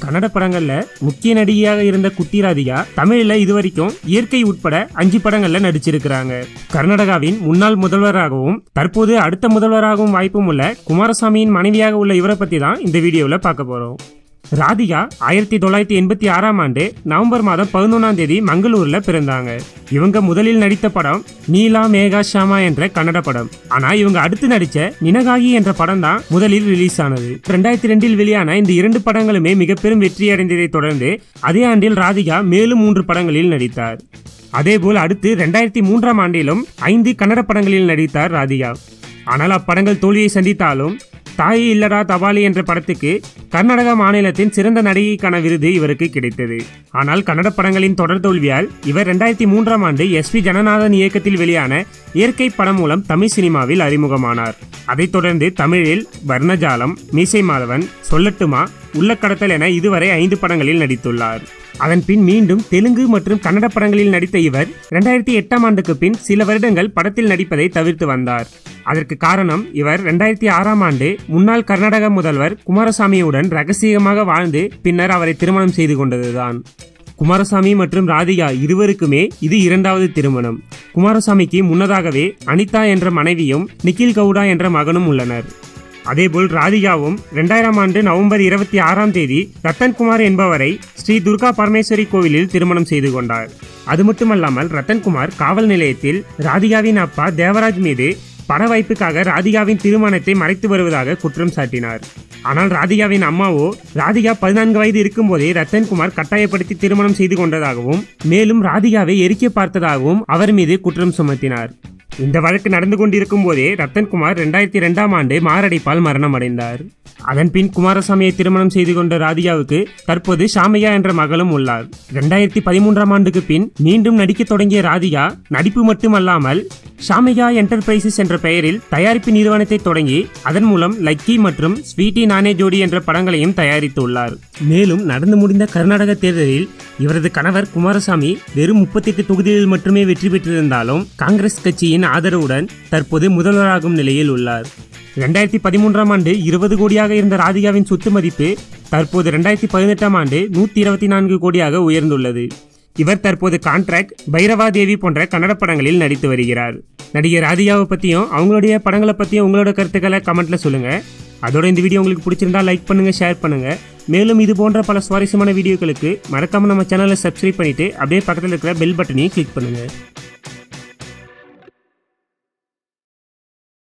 கன்னட படங்கள்ல முக்கிய நடிகையாக இருந்த குட்டி ராதிகா தமிழ்ல இதுவரைக்கும் இயற்கை உட்பட அஞ்சு படங்கள்ல நடிச்சிருக்கிறாங்க கர்நாடகாவின் முன்னாள் முதல்வராகவும் தற்போது அடுத்த முதல்வராகவும் வாய்ப்பும் உள்ள குமாரசாமியின் மனைவியாக உள்ள இவரை பத்தி தான் இந்த வீடியோவில் பார்க்க போறோம் ராதிகா ஆயிரத்தி தொள்ளாயிரத்தி எண்பத்தி ஆறாம் ஆண்டு நவம்பர் மாதம் பதினொன்றாம் தேதி மங்களூர்ல பிறந்தாங்க இவங்க முதலில் நடித்த படம் நீலா மேகா ஷாமா என்ற கன்னட படம் ஆனா இவங்க அடுத்து நடிச்ச நினகாகி என்ற படம் தான் முதலில் ரிலீஸ் ஆனது ரெண்டாயிரத்தி ரெண்டில் வெளியான இந்த இரண்டு படங்களுமே மிக பெரும் வெற்றி அடைந்ததை தொடர்ந்து அதே ஆண்டில் ராதிகா மேலும் மூன்று படங்களில் நடித்தார் அதேபோல் அடுத்து ரெண்டாயிரத்தி மூன்றாம் ஆண்டிலும் ஐந்து கன்னட படங்களில் நடித்தார் ராதிகா ஆனால் அப்படங்கள் தோல்வியை சந்தித்தாலும் தாயே இல்லடா தபாலி என்ற படத்துக்கு கர்நாடகா மாநிலத்தின் சிறந்த நடிகைக்கான விருது இவருக்கு கிடைத்தது ஆனால் கன்னட படங்களின் தொடர் தோல்வியால் இவர் ரெண்டாயிரத்தி மூன்றாம் ஆண்டு எஸ் பி ஜனநாதன் இயக்கத்தில் வெளியான இயற்கை படம் மூலம் தமிழ் சினிமாவில் அறிமுகமானார் அதைத் தொடர்ந்து தமிழில் வர்ணஜாலம் மீசை மாதவன் சொல்லட்டுமா உள்ளக்கடத்தல் என இதுவரை ஐந்து படங்களில் நடித்துள்ளார் அதன் பின் மீண்டும் தெலுங்கு மற்றும் கன்னட படங்களில் நடித்த இவர் ரெண்டாயிரத்தி எட்டாம் ஆண்டுக்கு பின் சில வருடங்கள் படத்தில் நடிப்பதை தவிர்த்து வந்தார் அதற்கு காரணம் இவர் ரெண்டாயிரத்தி ஆறாம் ஆண்டு முன்னாள் கர்நாடக முதல்வர் குமாரசாமியுடன் ரகசியமாக வாழ்ந்து பின்னர் அவரை திருமணம் செய்து கொண்டதுதான் குமாரசாமி மற்றும் ராதிகா இருவருக்குமே இது இரண்டாவது திருமணம் குமாரசாமிக்கு முன்னதாகவே அனிதா என்ற மனைவியும் நிக்கில் கவுடா என்ற மகனும் உள்ளனர் அதேபோல் ராதிகாவும் ரெண்டாயிரம் ஆண்டு நவம்பர் இருபத்தி ஆறாம் தேதி ரத்தன்குமார் என்பவரை ஸ்ரீ துர்கா பரமேஸ்வரி கோவிலில் திருமணம் செய்து கொண்டார் அது மட்டுமல்லாமல் ரத்தன்குமார் காவல் நிலையத்தில் ராதிகாவின் அப்பா தேவராஜ் மீது பட வாய்ப்புக்காக ராதிகாவின் திருமணத்தை மறைத்து வருவதாக குற்றம் சாட்டினார் ஆனால் ராதிகாவின் அம்மாவோ ராதிகா பதினான்கு வயது இருக்கும்போதே ரத்தன்குமார் கட்டாயப்படுத்தி திருமணம் செய்து கொண்டதாகவும் மேலும் ராதிகாவை எரிக்க பார்த்ததாகவும் அவர் மீது குற்றம் சுமத்தினார் இந்த வழக்கு நடந்து கொண்டிருக்கும் போதே ரத்தன்குமார் ரெண்டாயிரத்தி ரெண்டாம் ஆண்டு மாரடைப்பால் மரணம் அடைந்தார் அதன் பின் குமாரசாமியை திருமணம் செய்து கொண்ட ராதிகாவுக்கு தற்போது ஷாமையா என்ற மகளும் உள்ளார் ரெண்டாயிரத்தி பதிமூன்றாம் ஆண்டுக்கு பின் மீண்டும் நடிக்க தொடங்கிய ராதிகா நடிப்பு மட்டுமல்லாமல் ஷாமையா என்டர்பிரைசஸ் என்ற பெயரில் தயாரிப்பு நிறுவனத்தை தொடங்கி அதன் மூலம் லக்கி மற்றும் ஸ்வீட்டி நானே ஜோடி என்ற படங்களையும் தயாரித்துள்ளார் மேலும் நடந்து முடிந்த கர்நாடக தேர்தலில் இவரது கணவர் குமாரசாமி வெறும் முப்பத்தெட்டு தொகுதிகளில் மட்டுமே வெற்றி பெற்றிருந்தாலும் காங்கிரஸ் கட்சியின் ஆதரவுடன் தற்போது முதல்வராகும் நிலையில் உள்ளார் ரெண்டாயிரத்தி பதிமூன்றாம் ஆண்டு இருபது கோடியாக இருந்த ராதிகாவின் சொத்து மதிப்பு தற்போது ரெண்டாயிரத்தி பதினெட்டாம் ஆண்டு நூற்றி இருபத்தி நான்கு கோடியாக உயர்ந்துள்ளது இவர் தற்போது கான்ட்ராக்ட் பைரவா தேவி போன்ற கன்னட படங்களில் நடித்து வருகிறார் நடிகை ராதிகாவை பற்றியும் அவங்களுடைய படங்களை பற்றியும் உங்களோட கருத்துக்களை கமெண்ட்ல சொல்லுங்க அதோட இந்த வீடியோ உங்களுக்கு பிடிச்சிருந்தா லைக் பண்ணுங்க ஷேர் பண்ணுங்க மேலும் இது போன்ற பல சுவாரஸ்யமான வீடியோக்களுக்கு மறக்காம நம்ம சேனலை சப்ஸ்கிரைப் பண்ணிட்டு அப்படியே பக்கத்தில் இருக்கிற பெல் பட்டனையும் கிளிக் பண்ணுங்க